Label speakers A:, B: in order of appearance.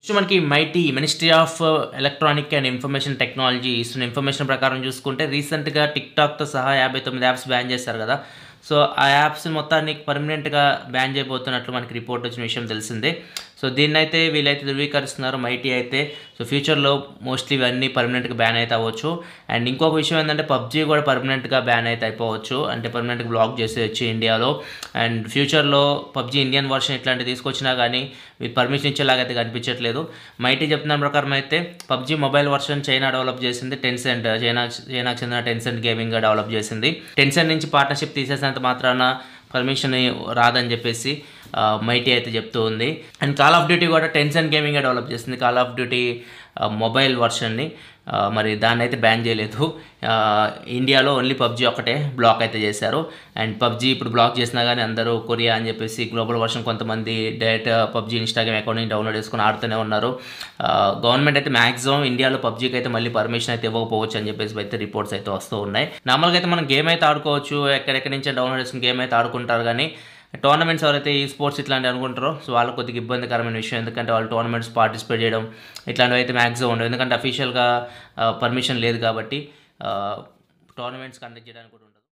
A: so మనకి MeitY ministry of electronic and information technology ఇస్తున్న ఇన్ఫర్మేషన్ ప్రకారం చూసుకుంటే రీసెంట్గా టిక్టాక్తో సహా యాభై తొమ్మిది యాప్స్ బ్యాన్ చేశారు కదా సో ఆ యాప్స్ మొత్తాన్ని పర్మనెంట్గా బ్యాన్ చేయబోతున్నట్లు మనకి రిపోర్ట్ వచ్చిన విషయం తెలిసిందే సో దీన్ని అయితే వీళ్ళైతే ధృవీకరిస్తున్నారు మైటీ అయితే సో ఫ్యూచర్లో మోస్ట్లీ ఇవన్నీ పర్మనెంట్గా బ్యాన్ అయితే అవ్వచ్చు అండ్ ఇంకొక విషయం ఏంటంటే పబ్జీ కూడా పర్మనెంట్గా బ్యాన్ అయితే అయిపోవచ్చు అంటే పర్మనెంట్గా బ్లాక్ చేసేయచ్చు ఇండియాలో అండ్ ఫ్యూచర్లో పబ్జీ ఇండియన్ వర్షన్ ఇట్లాంటివి తీసుకొచ్చినా కానీ వీళ్ళు పర్మిషన్ ఇచ్చేలాగైతే కనిపించట్లేదు మైటీ చెప్తున్న ప్రకారం అయితే PUBG mobile version China develop చేసింది టెన్సెంట్ చైనా చైనాకు చెందిన టెన్సెంట్ గేమింగ్గా డెవలప్ చేసింది టెన్సెంట్ నుంచి పార్ట్నర్షిప్ తీసేసినంత మాత్రాన పర్మిషన్ రాదని చెప్పేసి మైటీ అయితే చెప్తూ ఉంది అండ్ కాల్ ఆఫ్ డ్యూటీ కూడా టెన్సెంట్ గేమింగ్ డెవలప్ చేసింది కాల్ ఆఫ్ డ్యూటీ మొబైల్ వర్షన్ని మరి దాన్ని అయితే బ్యాన్ చేయలేదు ఇండియాలో ఓన్లీ పబ్జీ ఒకటే బ్లాక్ అయితే చేశారు అండ్ పబ్జీ ఇప్పుడు బ్లాక్ చేసినా కానీ అందరూ కొరియా అని చెప్పేసి గ్లోబల్ వర్షన్ కొంతమంది డైరెక్ట్ పబ్జీ ఇన్స్టాగ్రామ్ అకౌంట్ని డౌన్లోడ్ చేసుకుని ఆడుతూనే ఉన్నారు గవర్నమెంట్ అయితే మాక్సిమం ఇండియాలో పబ్జీకి అయితే మళ్ళీ పర్మిషన్ అయితే ఇవ్వకపోవచ్చు అని చెప్పేసి అయితే రిపోర్ట్స్ అయితే వస్తూ ఉన్నాయి నార్మల్గా అయితే మనం గేమ్ అయితే ఆడుకోవచ్చు ఎక్కడెక్కడి నుంచే డౌన్లోడ్ చేసుకుని గేమ్ అయితే ఆడుకుంటారు కానీ టోర్నమెంట్స్ ఎవరైతే ఈ స్పోర్ట్స్ ఇట్లాంటివి అనుకుంటారో సో వాళ్ళకి కొద్దిగా ఇబ్బందికరమైన విషయం ఎందుకంటే వాళ్ళు టోర్నమెంట్స్ పార్టిసిపేట్ చేయడం ఇట్లాంటివి అయితే మ్యాక్సిమం ఉండవు ఎందుకంటే అఫీషియల్గా పర్మిషన్ లేదు కాబట్టి టోర్నమెంట్స్ కండక్ట్ చేయడానికి కూడా ఉండదు